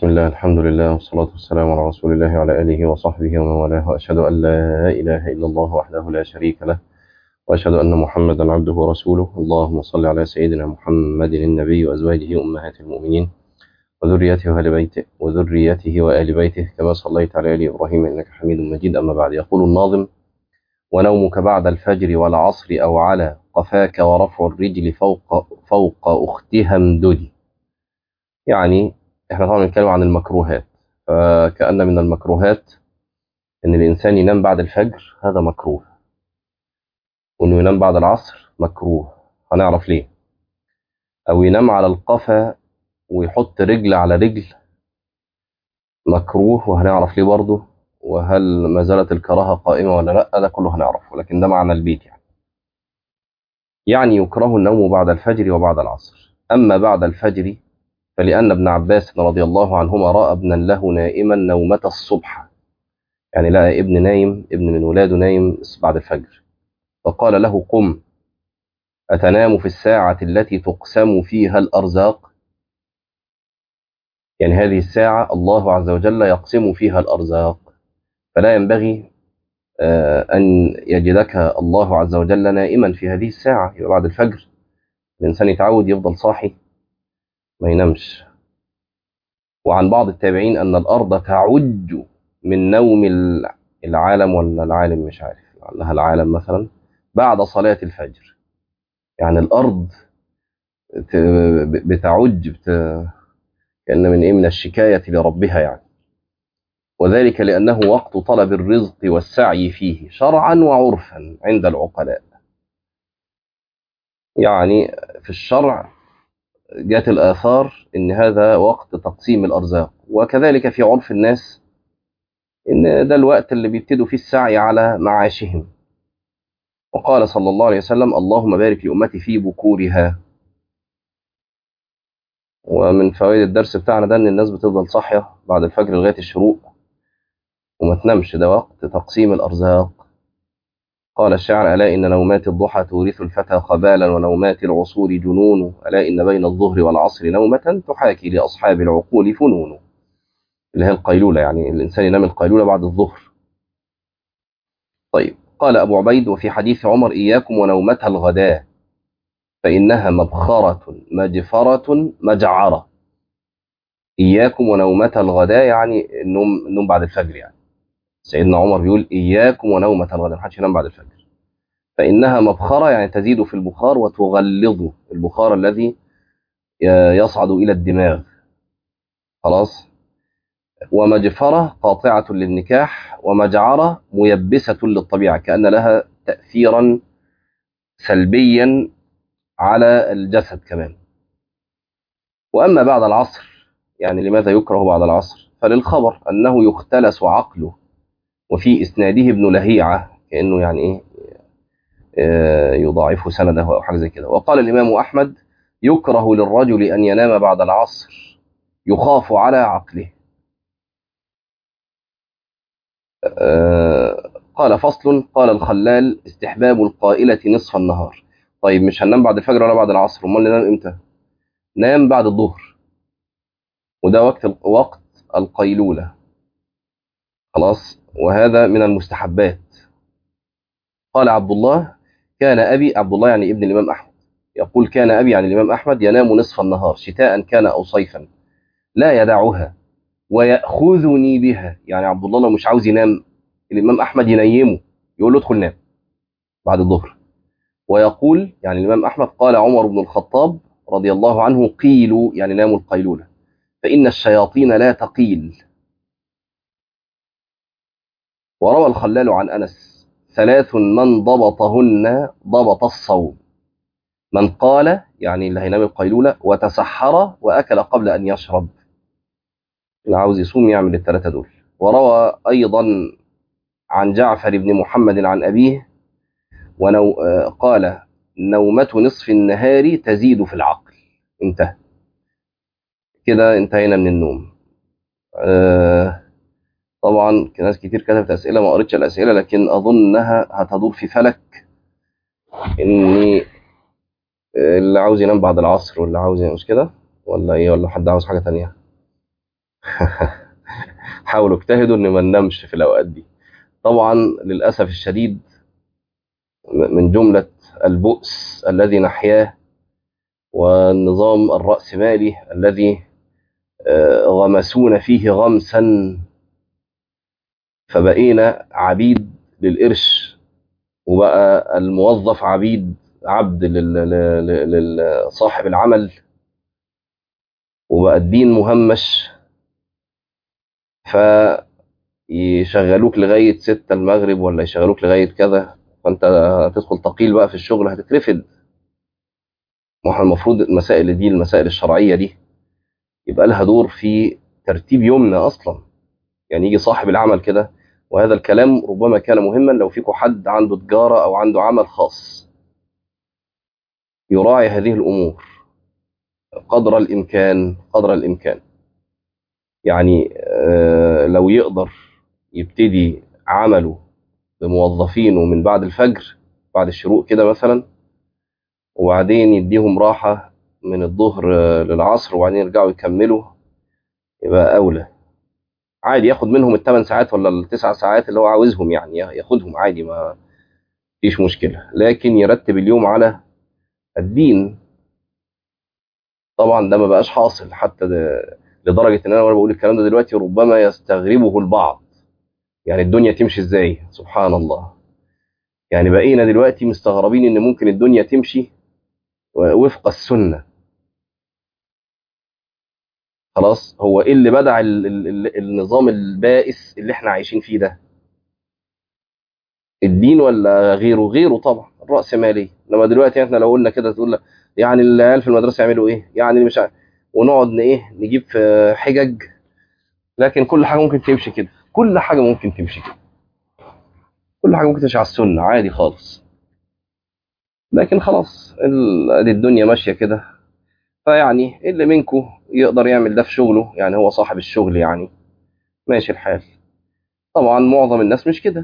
بسم الله الحمد لله والصلاة والسلام على رسول الله وعلى آله وصحبه ومن والاه وأشهد أن لا إله إلا الله وحده لا شريك له وأشهد أن محمدا عبده ورسوله اللهم صل على سيدنا محمد النبي وأزواجه أمهات المؤمنين وذريته وآل بيته وذريته وآل بيته كما صليت على آل إبراهيم إنك حميد مجيد أما بعد يقول الناظم ونومك بعد الفجر والعصر أو على قفاك ورفع الرجل فوق فوق أختها امددي يعني احنا طبعا بنتكلم عن المكروهات فكأن من المكروهات ان الانسان ينام بعد الفجر هذا مكروه وانه ينام بعد العصر مكروه هنعرف ليه او ينام على القفا ويحط رجل على رجل مكروه وهنعرف ليه برضه وهل ما زالت الكراهه قائمه ولا لا ده كله هنعرفه لكن ده معنى البيت يعني يعني يكره النوم بعد الفجر وبعد العصر اما بعد الفجر فلأن ابن عباس رضي الله عنهما رأى ابنا له نائما نومة الصبح يعني لقى ابن نايم ابن من ولاده نايم بعد الفجر فقال له قم أتنام في الساعة التي تقسم فيها الأرزاق يعني هذه الساعة الله عز وجل يقسم فيها الأرزاق فلا ينبغي أن يجدك الله عز وجل نائما في هذه الساعة يبقى بعد الفجر الإنسان يتعود يفضل صاحي ما ينامش وعن بعض التابعين أن الأرض تعج من نوم العالم ولا العالم مش عارف لعلها العالم مثلا بعد صلاة الفجر يعني الأرض بتعج بت... كأن من إيه من الشكاية لربها يعني وذلك لأنه وقت طلب الرزق والسعي فيه شرعا وعرفا عند العقلاء يعني في الشرع جاءت الآثار إن هذا وقت تقسيم الأرزاق وكذلك في عرف الناس إن ده الوقت اللي بيبتدوا فيه السعي على معاشهم وقال صلى الله عليه وسلم اللهم بارك لأمتي في بكورها ومن فوائد الدرس بتاعنا ده إن الناس بتفضل صاحية بعد الفجر لغاية الشروق وما تنامش ده وقت تقسيم الأرزاق قال الشاعر ألا إن نومات الضحى تورث الفتى خبالا ونومات العصور جنون ألا إن بين الظهر والعصر نومة تحاكي لأصحاب العقول فنون اللي هي القيلولة يعني الإنسان ينام القيلولة بعد الظهر طيب قال أبو عبيد وفي حديث عمر إياكم ونومتها الغداء فإنها مبخرة مجفرة مجعرة إياكم ونومتها الغداء يعني النوم, النوم بعد الفجر يعني سيدنا عمر بيقول إياكم ونومة الغداء محدش ينام بعد الفجر فإنها مبخرة يعني تزيد في البخار وتغلظ البخار الذي يصعد إلى الدماغ خلاص ومجفرة قاطعة للنكاح ومجعرة ميبسة للطبيعة كأن لها تأثيرا سلبيا على الجسد كمان وأما بعد العصر يعني لماذا يكره بعد العصر فللخبر أنه يختلس عقله وفي إسناده ابن لهيعة كأنه يعني إيه يضاعف سنده أو حاجة زي كده وقال الإمام أحمد يكره للرجل أن ينام بعد العصر يخاف على عقله قال فصل قال الخلال استحباب القائلة نصف النهار طيب مش هننام بعد الفجر ولا بعد العصر امال ننام امتى نام بعد الظهر وده وقت وقت القيلولة خلاص وهذا من المستحبات قال عبد الله كان أبي عبد الله يعني ابن الإمام أحمد يقول كان أبي يعني الإمام أحمد ينام نصف النهار شتاء كان أو صيفا لا يدعها ويأخذني بها يعني عبد الله لو مش عاوز ينام الإمام أحمد ينيمه يقول له ادخل نام بعد الظهر ويقول يعني الإمام أحمد قال عمر بن الخطاب رضي الله عنه قيلوا يعني ناموا القيلولة فإن الشياطين لا تقيل وروى الخلال عن أنس ثلاث من ضبطهن ضبط الصوم من قال يعني اللي هينام القيلولة وتسحر وأكل قبل أن يشرب اللي عاوز يصوم يعمل الثلاثة دول وروى أيضا عن جعفر بن محمد عن أبيه ونو قال نومة نصف النهار تزيد في العقل انتهى كده انتهينا من النوم أه طبعا ناس كتير كتبت اسئله ما قريتش الاسئله لكن اظنها هتدور في فلك اني اللي عاوز ينام بعد العصر واللي عاوز ينام مش كده ولا ايه ولا حد عاوز حاجه تانية حاولوا اجتهدوا ان ما ننامش في الاوقات دي طبعا للاسف الشديد من جمله البؤس الذي نحياه والنظام الراسمالي الذي غمسونا فيه غمسا فبقينا عبيد للقرش وبقى الموظف عبيد عبد لصاحب العمل وبقى الدين مهمش فيشغلوك لغاية ستة المغرب ولا يشغلوك لغاية كذا فانت هتدخل تقيل بقى في الشغل هتترفد ما احنا المفروض المسائل دي المسائل الشرعية دي يبقى لها دور في ترتيب يومنا اصلا يعني يجي صاحب العمل كده وهذا الكلام ربما كان مهما لو فيكم حد عنده تجارة او عنده عمل خاص يراعي هذه الامور قدر الامكان قدر الامكان يعني لو يقدر يبتدي عمله بموظفينه من بعد الفجر بعد الشروق كده مثلا وبعدين يديهم راحة من الظهر للعصر وبعدين يرجعوا يكملوا يبقى أولى عادي ياخد منهم الثمان ساعات ولا التسع ساعات اللي هو عاوزهم يعني ياخدهم عادي ما فيش مشكلة لكن يرتب اليوم على الدين طبعا ده ما بقاش حاصل حتى ده لدرجة ان انا وانا بقول الكلام ده دلوقتي ربما يستغربه البعض يعني الدنيا تمشي ازاي سبحان الله يعني بقينا دلوقتي مستغربين ان ممكن الدنيا تمشي وفق السنة خلاص هو ايه اللي بدع ال ال النظام البائس اللي احنا عايشين فيه ده الدين ولا غيره غيره طبعا الرأسمالية لما دلوقتي احنا لو قلنا كده تقول يعني العيال في المدرسة يعملوا ايه يعني مش ع... ونقعد ايه نجيب في حجج لكن كل حاجة ممكن تمشي كده كل حاجة ممكن تمشي كده كل حاجة ممكن تمشي على السنة عادي خالص لكن خلاص ادي الدنيا ماشية كده فيعني اللي منكم يقدر يعمل ده في شغله يعني هو صاحب الشغل يعني ماشي الحال طبعا معظم الناس مش كده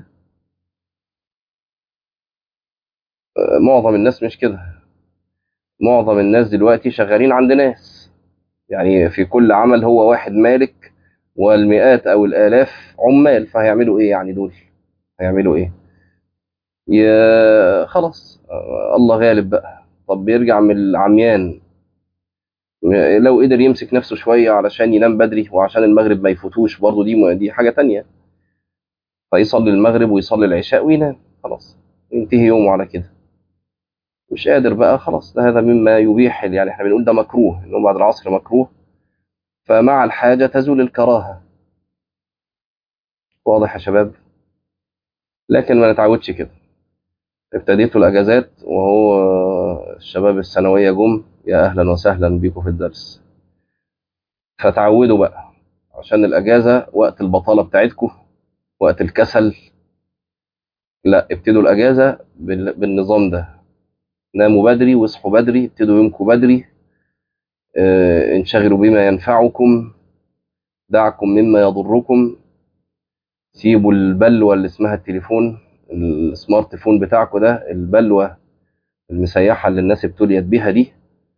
معظم الناس مش كده معظم الناس دلوقتي شغالين عند ناس يعني في كل عمل هو واحد مالك والمئات او الالاف عمال فهيعملوا ايه يعني دول هيعملوا ايه يا خلاص الله غالب بقى طب بيرجع من العميان لو قدر يمسك نفسه شوية علشان ينام بدري وعشان المغرب ما يفوتوش برضه دي دي حاجة تانية فيصلي المغرب ويصلي العشاء وينام خلاص ينتهي يومه على كده مش قادر بقى خلاص ده هذا مما يبيح يعني احنا بنقول ده مكروه انه بعد العصر مكروه فمع الحاجة تزول الكراهة واضح يا شباب لكن ما نتعودش كده ابتديتوا الاجازات وهو الشباب الثانويه جم يا اهلا وسهلا بيكم في الدرس فتعودوا بقى عشان الاجازه وقت البطاله بتاعتكم وقت الكسل لا ابتدوا الاجازه بالنظام ده ناموا بدري واصحوا بدري ابتدوا يومكم بدري اه انشغلوا بما ينفعكم دعكم مما يضركم سيبوا البلوه اللي اسمها التليفون السمارت فون بتاعكم ده البلوه المسيحه اللي الناس ابتليت بيها دي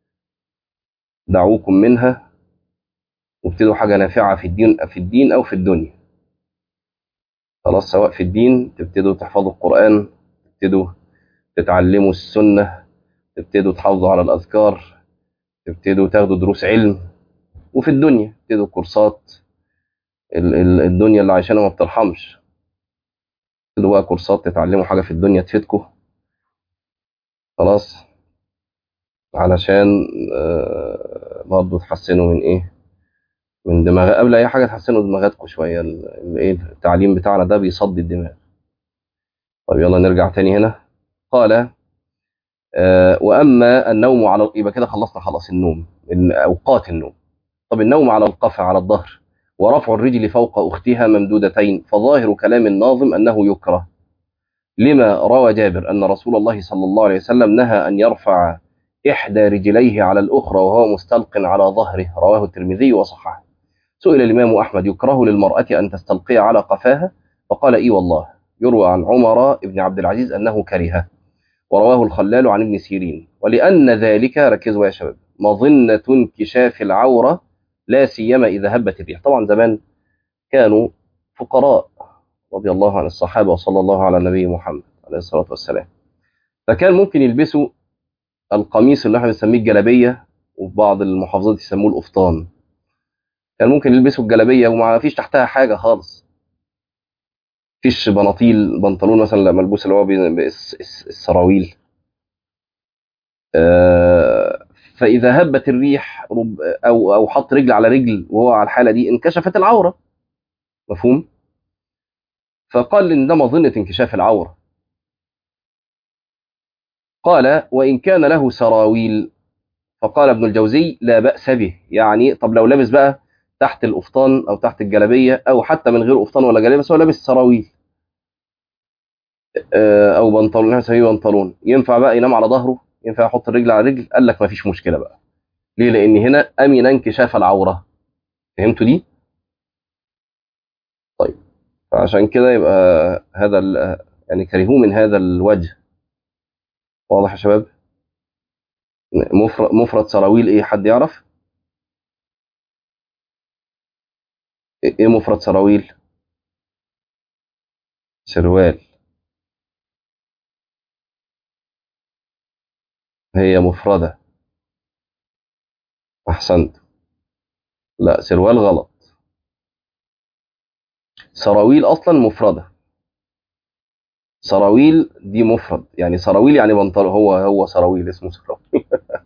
دعوكم منها وابتدوا حاجه نافعه في الدين في الدين او في الدنيا خلاص سواء في الدين تبتدوا تحفظوا القران تبتدوا تتعلموا السنه تبتدوا تحافظوا على الاذكار تبتدوا تاخدوا دروس علم وفي الدنيا تبتدوا كورسات الدنيا اللي عايشينها ما بترحمش تبتدوا بقى كورسات تتعلموا حاجه في الدنيا تفيدكم خلاص علشان برضه تحسنوا من ايه من دماغ قبل اي حاجه تحسنوا دماغاتكم شويه الايه التعليم بتاعنا ده بيصدي الدماغ طب يلا نرجع تاني هنا قال آه واما النوم على يبقى كده خلصنا خلاص النوم اوقات النوم طب النوم على القفا على الظهر ورفع الرجل فوق اختها ممدودتين فظاهر كلام الناظم انه يكره لما روى جابر ان رسول الله صلى الله عليه وسلم نهى ان يرفع إحدى رجليه على الأخرى وهو مستلق على ظهره رواه الترمذي وصححه سئل الإمام أحمد يكره للمرأة أن تستلقي على قفاها فقال إي والله يروى عن عمر بن عبد العزيز أنه كرهه ورواه الخلال عن ابن سيرين ولأن ذلك ركزوا يا شباب مظنة انكشاف العورة لا سيما إذا هبت الريح طبعا زمان كانوا فقراء رضي الله عن الصحابة وصلى الله على النبي محمد عليه الصلاة والسلام فكان ممكن يلبسوا القميص اللي احنا بنسميه الجلابية وفي بعض المحافظات يسموه القفطان كان ممكن يلبسوا الجلابية وما فيش تحتها حاجة خالص فيش بناطيل بنطلون مثلا ملبوس اللي هو السراويل فإذا هبت الريح أو أو حط رجل على رجل وهو على الحالة دي انكشفت العورة مفهوم؟ فقال إن ده مظنة انكشاف العورة قال وإن كان له سراويل فقال ابن الجوزي لا بأس به يعني طب لو لابس بقى تحت القفطان أو تحت الجلابية أو حتى من غير قفطان ولا جلابية بس هو لابس سراويل أو بنطلون احنا بنسميه بنطلون ينفع بقى ينام على ظهره ينفع يحط الرجل على رجل قال لك ما فيش مشكلة بقى ليه لأن هنا أمن انكشاف العورة فهمتوا دي؟ طيب فعشان كده يبقى هذا يعني كرهوه من هذا الوجه واضح يا شباب مفرد مفرد سراويل ايه حد يعرف ايه مفرد سراويل سروال هي مفردة احسنت لا سروال غلط سراويل اصلا مفردة سراويل دي مفرد يعني سراويل يعني بنطلون هو هو سراويل اسمه سراويل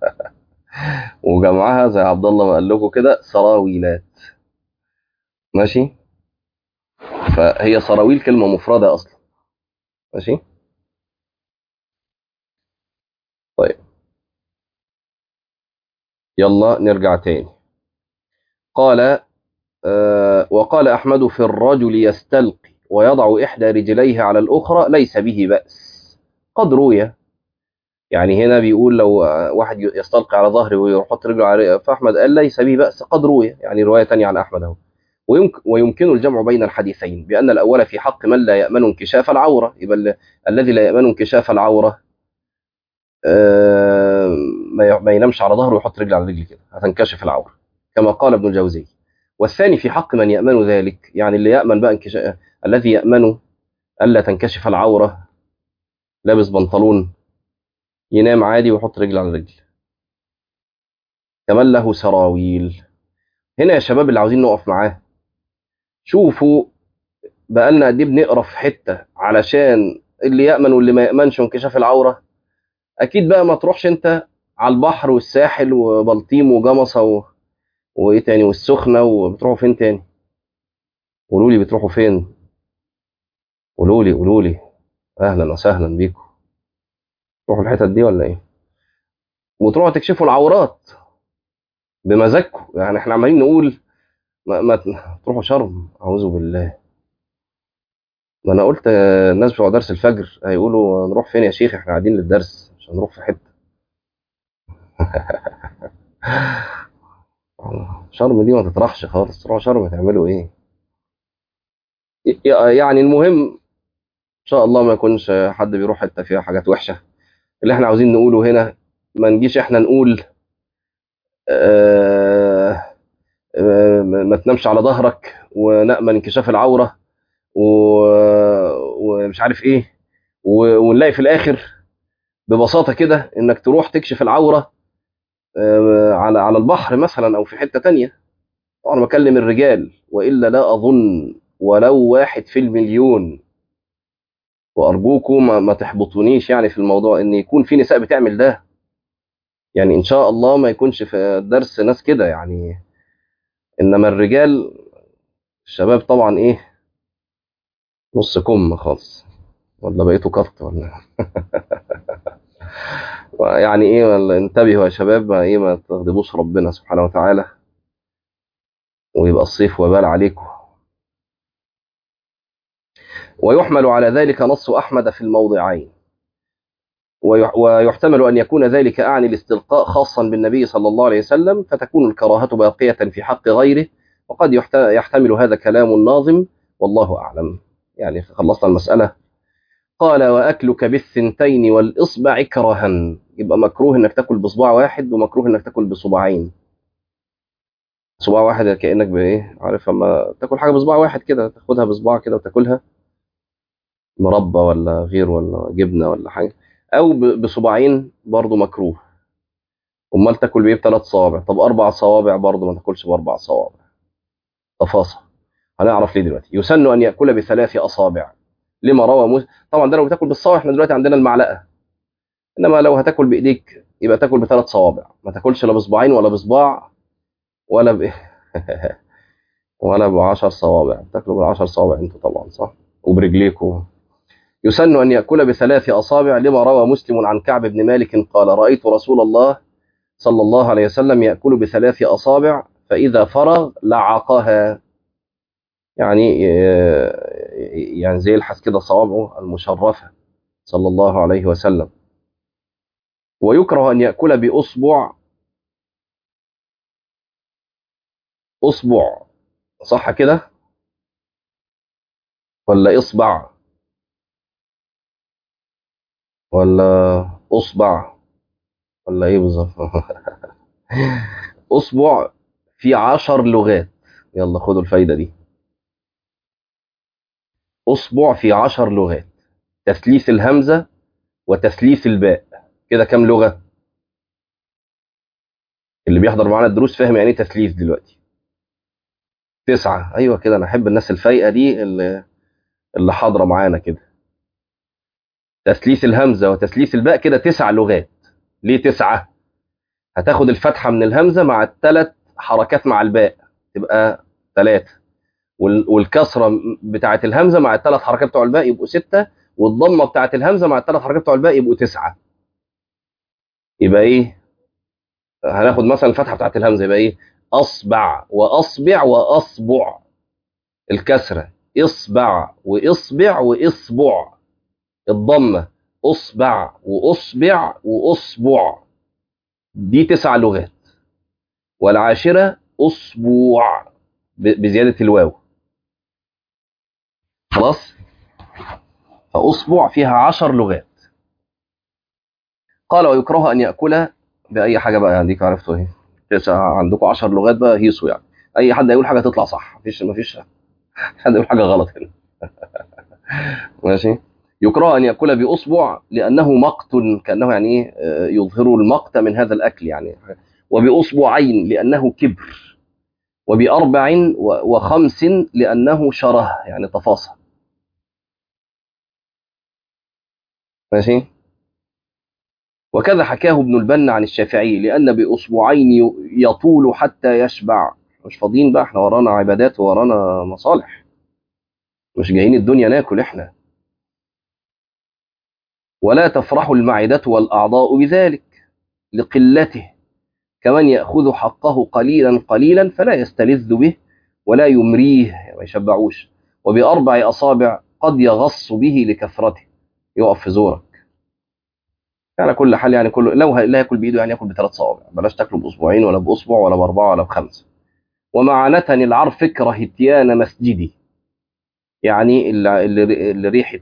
وجمعها زي عبد الله ما قال لكم كده سراويلات ماشي فهي سراويل كلمة مفردة أصلا ماشي طيب يلا نرجع تاني قال آه وقال أحمد في الرجل يستلقي ويضع إحدى رجليه على الأخرى ليس به بأس قد روي يعني هنا بيقول لو واحد يستلقي على ظهره ويحط رجله على فأحمد قال ليس به بأس قد روي يعني رواية تانية عن أحمد أهو ويمكن, ويمكن الجمع بين الحديثين بأن الأول في حق من لا يأمن انكشاف العورة يبقى الذي لا يأمن انكشاف العورة آه ما ينامش على ظهره ويحط رجل على رجل كده هتنكشف العورة كما قال ابن الجوزي والثاني في حق من يأمن ذلك يعني اللي يأمن بقى انكشاف الذي يأمن ألا تنكشف العورة لابس بنطلون ينام عادي ويحط رجل على رجل كمان له سراويل هنا يا شباب اللي عاوزين نقف معاه شوفوا بقالنا قد ايه بنقرا في حته علشان اللي يامن واللي ما يامنش وانكشاف العوره اكيد بقى ما تروحش انت على البحر والساحل وبلطيم وجمصه و... وايه تاني والسخنه وبتروحوا فين تاني قولوا لي بتروحوا فين قولوا لي قولوا لي اهلا وسهلا بيكم تروحوا الحتت دي ولا ايه وتروحوا تكشفوا العورات بمزاجكم يعني احنا عمالين نقول ما, ما تروحوا شرم اعوذ بالله ما انا قلت الناس بتوع درس الفجر هيقولوا نروح فين يا شيخ احنا قاعدين للدرس مش هنروح في حته شرم دي ما تطرحش خالص تروحوا شرم تعملوا ايه يعني المهم ان شاء الله ما يكونش حد بيروح حته فيها حاجات وحشه اللي احنا عاوزين نقوله هنا ما نجيش احنا نقول آه آه ما تنامش على ظهرك ونأمن انكشاف العورة ومش عارف ايه ونلاقي في الاخر ببساطة كده انك تروح تكشف العورة آه على على البحر مثلا او في حتة تانية طبعا بكلم الرجال والا لا اظن ولو واحد في المليون وارجوكم ما, ما تحبطونيش يعني في الموضوع ان يكون في نساء بتعمل ده يعني ان شاء الله ما يكونش في الدرس ناس كده يعني انما الرجال الشباب طبعا ايه نص كم خالص ولا بقيتوا كفت ولا يعني ايه ولا انتبهوا يا شباب ما ايه ما تغضبوش ربنا سبحانه وتعالى ويبقى الصيف وبال عليكم ويحمل على ذلك نص أحمد في الموضعين ويحتمل أن يكون ذلك أعني الاستلقاء خاصا بالنبي صلى الله عليه وسلم فتكون الكراهة باقية في حق غيره وقد يحتمل هذا كلام الناظم والله أعلم يعني خلصنا المسألة قال وأكلك بالثنتين والإصبع كرها يبقى مكروه أنك تأكل بصباع واحد ومكروه أنك تأكل بصباعين صباع واحد كانك بايه عارف اما تاكل حاجه بصباع واحد كده تاخدها بصباع كده وتاكلها مربى ولا غير ولا جبنه ولا حاجه او ب- بصباعين برضو مكروه امال تاكل بايه بثلاث صوابع طب اربع صوابع برضو ما تاكلش باربع صوابع تفاصيل هنعرف ليه دلوقتي يسن ان ياكل بثلاث اصابع لما روى موسى طبعا ده لو بتاكل بالصوابع احنا دلوقتي عندنا المعلقه انما لو هتاكل بايديك يبقى تاكل بثلاث صوابع ما تاكلش لا بصباعين ولا بصباع ولا ب ولا بعشر صوابع تاكلوا بالعشر صوابع انتوا طبعا صح وبرجليكم يسن ان ياكل بثلاث اصابع لما روى مسلم عن كعب بن مالك قال رايت رسول الله صلى الله عليه وسلم ياكل بثلاث اصابع فاذا فرغ لعقها يعني يعني زي يلحس كده صوابعه المشرفه صلى الله عليه وسلم ويكره ان ياكل باصبع اصبع صح كده ولا اصبع ولا اصبع ولا ايه بالظبط اصبع في عشر لغات يلا خدوا الفايدة دي اصبع في عشر لغات تثليث الهمزة وتثليث الباء كده كام لغة اللي بيحضر معانا الدروس فاهم يعني ايه تثليث دلوقتي تسعة ايوه كده انا احب الناس الفايقة دي اللي اللي حاضرة معانا كده تثليث الهمزة وتثليث الباء كده تسع لغات ليه تسعة هتاخد الفتحة من الهمزة مع الثلاث حركات مع الباء تبقى ثلاثة والكسرة بتاعة الهمزة مع الثلاث حركات بتوع الباء يبقوا ستة والضمة بتاعة الهمزة مع الثلاث حركات بتوع الباء يبقوا تسعة يبقى ايه هناخد مثلا الفتحة بتاعة الهمزة يبقى ايه اصبع واصبع واصبع الكسرة اصبع واصبع واصبع الضمة اصبع واصبع واصبع دي تسع لغات والعاشرة أسبوع بزيادة الواو خلاص فأسبوع فيها عشر لغات قال ويكره أن يأكل بأي حاجة بقى عندك عرفتوا ايه تسع عندكم عشر لغات بقى هيسوا يعني أي حد يقول حاجة تطلع صح مفيش مفيش حد يقول حاجة غلط هنا ماشي يكره أن يأكل بأصبع لأنه مقت كأنه يعني ايه يظهر المقت من هذا الأكل يعني وبأصبعين لأنه كبر وبأربع وخمس لأنه شره يعني تفاصل ماشي وكذا حكاه ابن البنا عن الشافعي لأن بأصبعين يطول حتى يشبع مش فاضيين بقى احنا ورانا عبادات ورانا مصالح مش جايين الدنيا ناكل احنا ولا تفرح المعدة والأعضاء بذلك لقلته كمن يأخذ حقه قليلا قليلا فلا يستلذ به ولا يمريه ما يشبعوش وبأربع أصابع قد يغص به لكثرته يقف في زورك يعني كل حال يعني كله لو لا ياكل بايده يعني ياكل بثلاث صوابع بلاش تاكله باسبوعين ولا باصبع ولا باربعه ولا بخمسه ومع نتن العر فكره اتيان مسجدي يعني اللي, اللي, اللي ريحه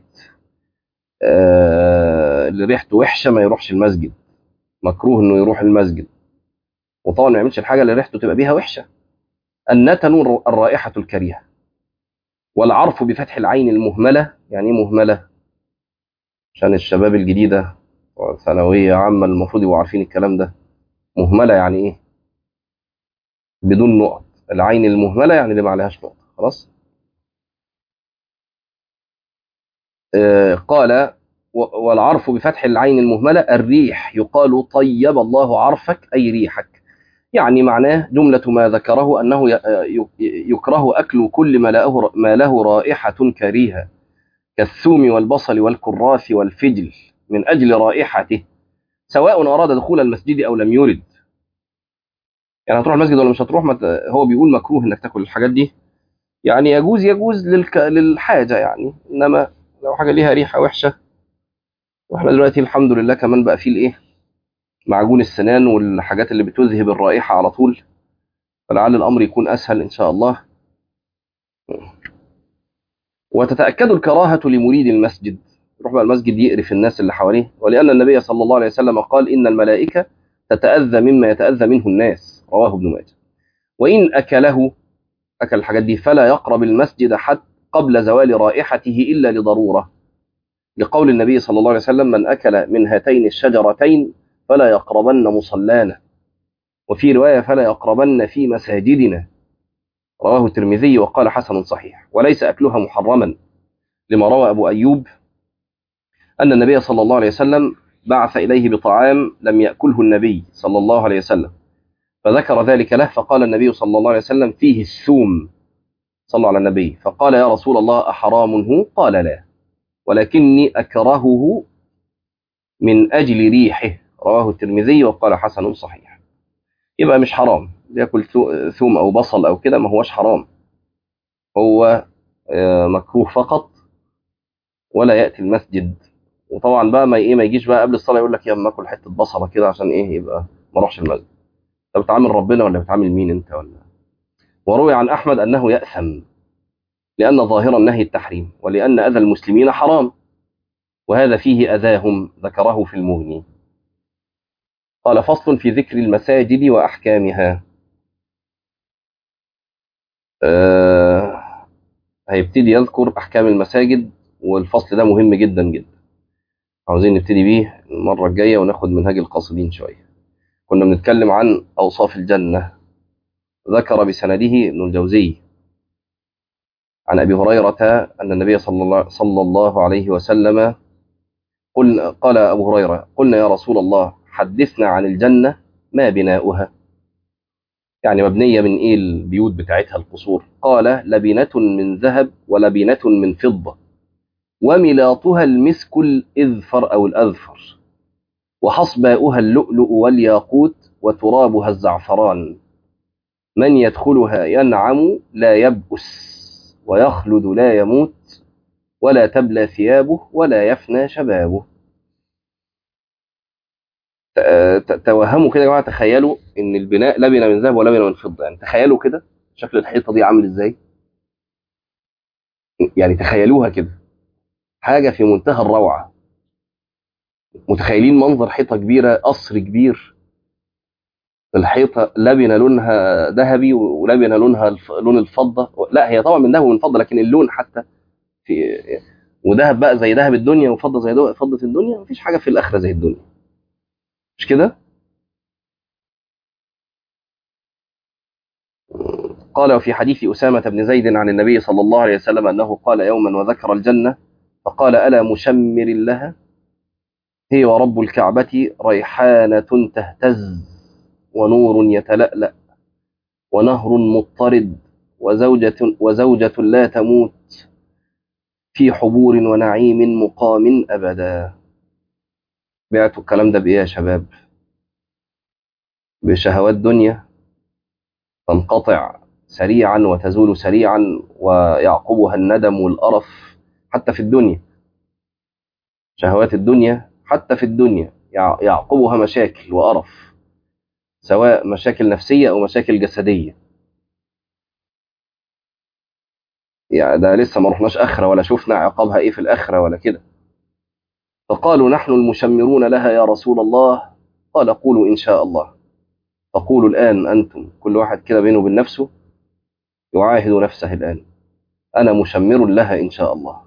آه اللي ريحته وحشه ما يروحش المسجد مكروه انه يروح المسجد وطبعا ما يعملش الحاجه اللي ريحته تبقى بيها وحشه النتن الرائحه الكريهه والعرف بفتح العين المهمله يعني ايه مهمله عشان الشباب الجديده ثانويه عامه المفروض يبقوا عارفين الكلام ده مهمله يعني ايه بدون نقط العين المهمله يعني اللي ما عليهاش نقط خلاص آه قال والعرف بفتح العين المهمله الريح يقال طيب الله عرفك اي ريحك يعني معناه جملة ما ذكره أنه يكره أكل كل ما له, ما له رائحة كريهة كالثوم والبصل والكراث والفجل من أجل رائحته سواء أراد دخول المسجد أو لم يرد يعني هتروح المسجد ولا مش هتروح مت... هو بيقول مكروه انك تاكل الحاجات دي يعني يجوز يجوز للك... للحاجة يعني إنما لو حاجة ليها ريحة وحشة واحنا دلوقتي الحمد لله كمان بقى فيه الايه معجون السنان والحاجات اللي بتذهب الرائحة على طول فلعل الأمر يكون أسهل إن شاء الله وتتأكد الكراهة لمريد المسجد يروح بقى المسجد يقرف الناس اللي حواليه ولأن النبي صلى الله عليه وسلم قال إن الملائكة تتأذى مما يتأذى منه الناس رواه ابن ماجه وإن أكله أكل الحاجات دي فلا يقرب المسجد حتى قبل زوال رائحته إلا لضرورة لقول النبي صلى الله عليه وسلم من أكل من هاتين الشجرتين فلا يقربن مصلانا وفي رواية فلا يقربن في مساجدنا رواه الترمذي وقال حسن صحيح وليس أكلها محرما لما روى أبو أيوب أن النبي صلى الله عليه وسلم بعث إليه بطعام لم يأكله النبي صلى الله عليه وسلم فذكر ذلك له فقال النبي صلى الله عليه وسلم فيه الثوم صلى على النبي فقال يا رسول الله أحرام هو قال لا ولكني أكرهه من أجل ريحه رواه الترمذي وقال حسن صحيح يبقى مش حرام ياكل ثوم أو بصل أو كده ما هوش حرام هو مكروه فقط ولا يأتي المسجد وطبعا بقى ما ايه ما يجيش بقى قبل الصلاه يقول لك يا اما اكل حته بصله كده عشان ايه يبقى ما اروحش المسجد طب بتعامل ربنا ولا بتعامل مين انت ولا وروي عن احمد انه ياثم لان ظاهر النهي التحريم ولان اذى المسلمين حرام وهذا فيه اذاهم ذكره في المغني قال فصل في ذكر المساجد واحكامها أه هيبتدي يذكر احكام المساجد والفصل ده مهم جدا جدا عاوزين نبتدي بيه المرة الجاية وناخد منهاج القاصدين شوية كنا بنتكلم عن أوصاف الجنة ذكر بسنده ابن الجوزي عن أبي هريرة أن النبي صلى الله, صلى الله عليه وسلم قل قال أبو هريرة قلنا يا رسول الله حدثنا عن الجنة ما بناؤها يعني مبنية من إيه البيوت بتاعتها القصور قال لبنة من ذهب ولبنة من فضة وملاطها المسك الإذفر أو الأذفر وحصباؤها اللؤلؤ والياقوت وترابها الزعفران من يدخلها ينعم لا يبؤس ويخلد لا يموت ولا تبلى ثيابه ولا يفنى شبابه توهموا كده يا جماعه تخيلوا ان البناء لبنه من ذهب ولبنه من فضه يعني تخيلوا كده شكل الحيطه دي عامل ازاي يعني تخيلوها كده حاجه في منتهى الروعه متخيلين منظر حيطه كبيره قصر كبير الحيطه لبنه لونها ذهبي ولبنه لونها الف... لون الفضه لا هي طبعا من ذهب ومن فضه لكن اللون حتى في وذهب بقى زي ذهب الدنيا وفضه زي فضه الدنيا مفيش حاجه في الاخره زي الدنيا مش كده قال وفي حديث أسامة بن زيد عن النبي صلى الله عليه وسلم أنه قال يوما وذكر الجنة فقال ألا مشمر لها هي ورب الكعبة ريحانة تهتز ونور يتلألأ ونهر مضطرد وزوجة, وزوجة لا تموت في حبور ونعيم مقام أبدا بعتوا الكلام ده بإيه يا شباب بشهوات دنيا تنقطع سريعا وتزول سريعا ويعقبها الندم والقرف حتى في الدنيا شهوات الدنيا حتى في الدنيا يعقبها مشاكل وقرف سواء مشاكل نفسية أو مشاكل جسدية يعني ده لسه ما رحناش آخرة ولا شفنا عقابها إيه في الآخرة ولا كده فقالوا نحن المشمرون لها يا رسول الله قال قولوا إن شاء الله فقولوا الآن أنتم كل واحد كده بينه وبين نفسه يعاهد نفسه الآن أنا مشمر لها إن شاء الله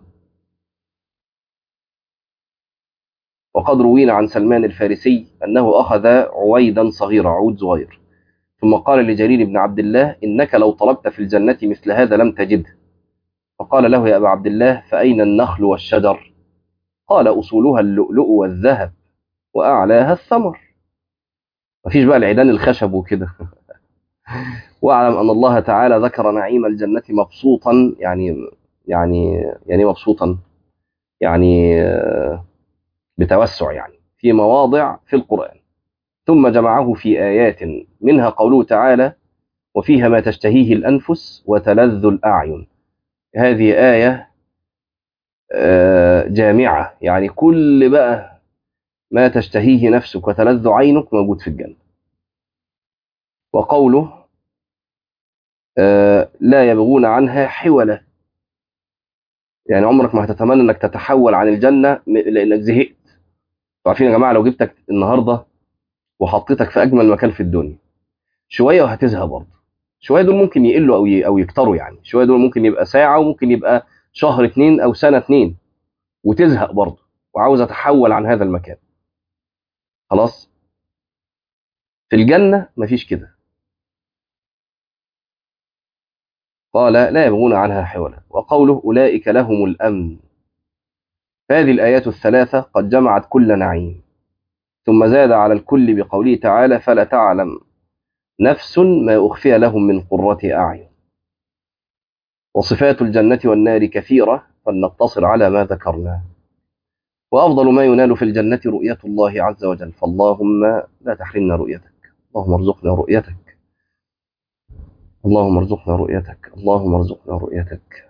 وقد روينا عن سلمان الفارسي أنه أخذ عويدا صغيرا عود صغير ثم قال لجرير بن عبد الله إنك لو طلبت في الجنة مثل هذا لم تجده فقال له يا أبا عبد الله فأين النخل والشجر قال أصولها اللؤلؤ والذهب وأعلاها الثمر مفيش بقى العيدان الخشب وكده واعلم أن الله تعالى ذكر نعيم الجنة مبسوطا يعني يعني يعني مبسوطا يعني بتوسع يعني في مواضع في القرآن ثم جمعه في آيات منها قوله تعالى وفيها ما تشتهيه الأنفس وتلذ الأعين هذه آية جامعة يعني كل بقى ما تشتهيه نفسك وتلذ عينك موجود في الجنة وقوله لا يبغون عنها حولا يعني عمرك ما هتتمنى انك تتحول عن الجنة لانك زهقت عارفين يا جماعة لو جبتك النهاردة وحطيتك في اجمل مكان في الدنيا شوية وهتزهق برضه شويه دول ممكن يقلوا او ي- او يكتروا يعني شويه دول ممكن يبقى ساعه وممكن يبقى شهر اتنين او سنه اتنين وتزهق برضه وعاوز اتحول عن هذا المكان خلاص في الجنه مفيش كده قال لا يبغون عنها حولا وقوله اولئك لهم الامن هذه الايات الثلاثه قد جمعت كل نعيم ثم زاد على الكل بقوله تعالى فلا تعلم نفس ما أخفي لهم من قرة أعين وصفات الجنة والنار كثيرة فلنقتصر على ما ذكرناه وأفضل ما ينال في الجنة رؤية الله عز وجل فاللهم لا تحرمنا رؤيتك اللهم ارزقنا رؤيتك اللهم ارزقنا رؤيتك اللهم ارزقنا رؤيتك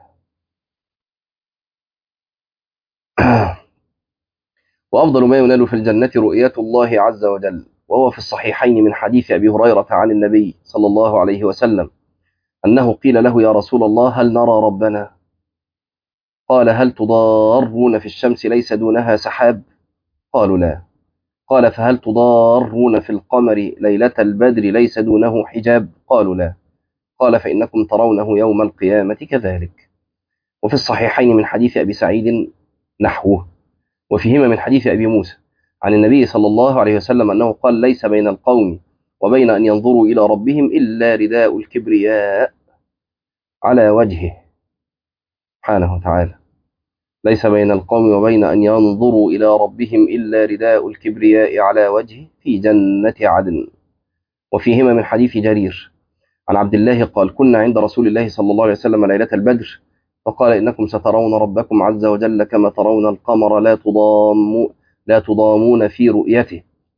وأفضل ما ينال في الجنة رؤية الله عز وجل وهو في الصحيحين من حديث أبي هريرة عن النبي صلى الله عليه وسلم أنه قيل له يا رسول الله هل نرى ربنا قال هل تضارون في الشمس ليس دونها سحاب قالوا لا قال فهل تضارون في القمر ليلة البدر ليس دونه حجاب قالوا لا قال فإنكم ترونه يوم القيامة كذلك وفي الصحيحين من حديث أبي سعيد نحوه وفيهما من حديث أبي موسى عن النبي صلى الله عليه وسلم أنه قال ليس بين القوم وبين أن ينظروا إلى ربهم إلا رداء الكبرياء على وجهه سبحانه وتعالى ليس بين القوم وبين أن ينظروا إلى ربهم إلا رداء الكبرياء على وجهه في جنة عدن وفيهما من حديث جرير عن عبد الله قال كنا عند رسول الله صلى الله عليه وسلم ليلة البدر فقال إنكم سترون ربكم عز وجل كما ترون القمر لا تضاموا لا تضامون في رؤيته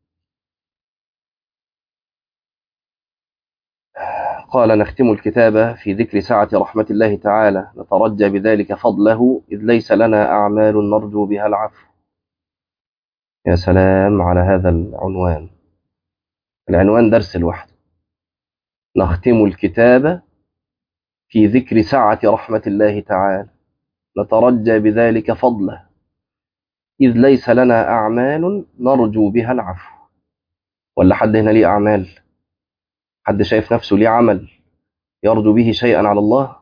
قال نختم الكتاب في ذكر سعة رحمة الله تعالى نترجى بذلك فضله إذ ليس لنا أعمال نرجو بها العفو يا سلام على هذا العنوان العنوان درس لوحده نختم الكتاب في ذكر سعة رحمة الله تعالى نترجى بذلك فضله إذ ليس لنا أعمال نرجو بها العفو ولا حد هنا ليه أعمال حد شايف نفسه ليه عمل يرجو به شيئا على الله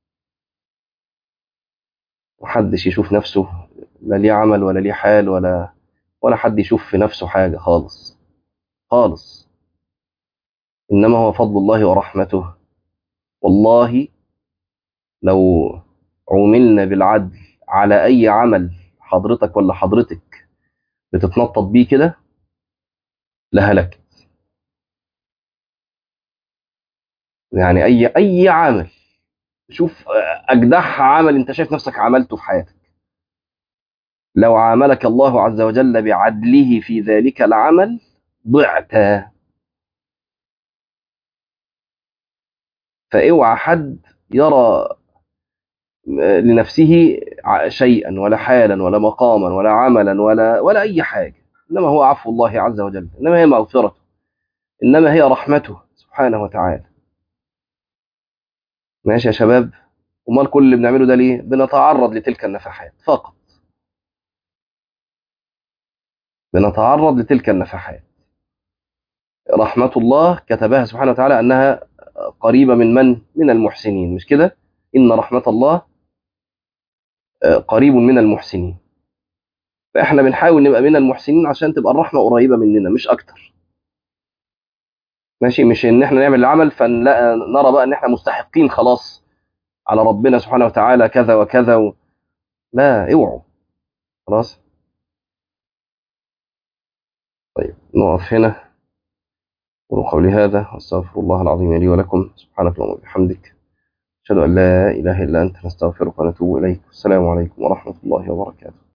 محدش يشوف نفسه لا ليه عمل ولا ليه حال ولا ولا حد يشوف في نفسه حاجة خالص خالص إنما هو فضل الله ورحمته والله لو عملنا بالعدل على أي عمل حضرتك ولا حضرتك بتتنطط بيه كده لهلكت يعني أي أي عمل شوف أجدح عمل أنت شايف نفسك عملته في حياتك لو عاملك الله عز وجل بعدله في ذلك العمل ضعت فاوعى حد يرى لنفسه شيئا ولا حالا ولا مقاما ولا عملا ولا ولا اي حاجه انما هو عفو الله عز وجل انما هي مغفرته انما هي رحمته سبحانه وتعالى ماشي يا شباب امال كل اللي بنعمله ده ليه بنتعرض لتلك النفحات فقط بنتعرض لتلك النفحات رحمة الله كتبها سبحانه وتعالى أنها قريبة من من؟ من المحسنين مش كده؟ إن رحمة الله قريب من المحسنين فإحنا بنحاول نبقى من المحسنين عشان تبقى الرحمة قريبة مننا مش أكتر ماشي مش إن إحنا نعمل العمل فنرى بقى إن إحنا مستحقين خلاص على ربنا سبحانه وتعالى كذا وكذا و... لا اوعوا خلاص طيب نقف هنا وقولي هذا واستغفر الله العظيم لي ولكم سبحانك اللهم وبحمدك أشهد أن لا إله إلا أنت نستغفرك ونتوب إليك والسلام عليكم ورحمة الله وبركاته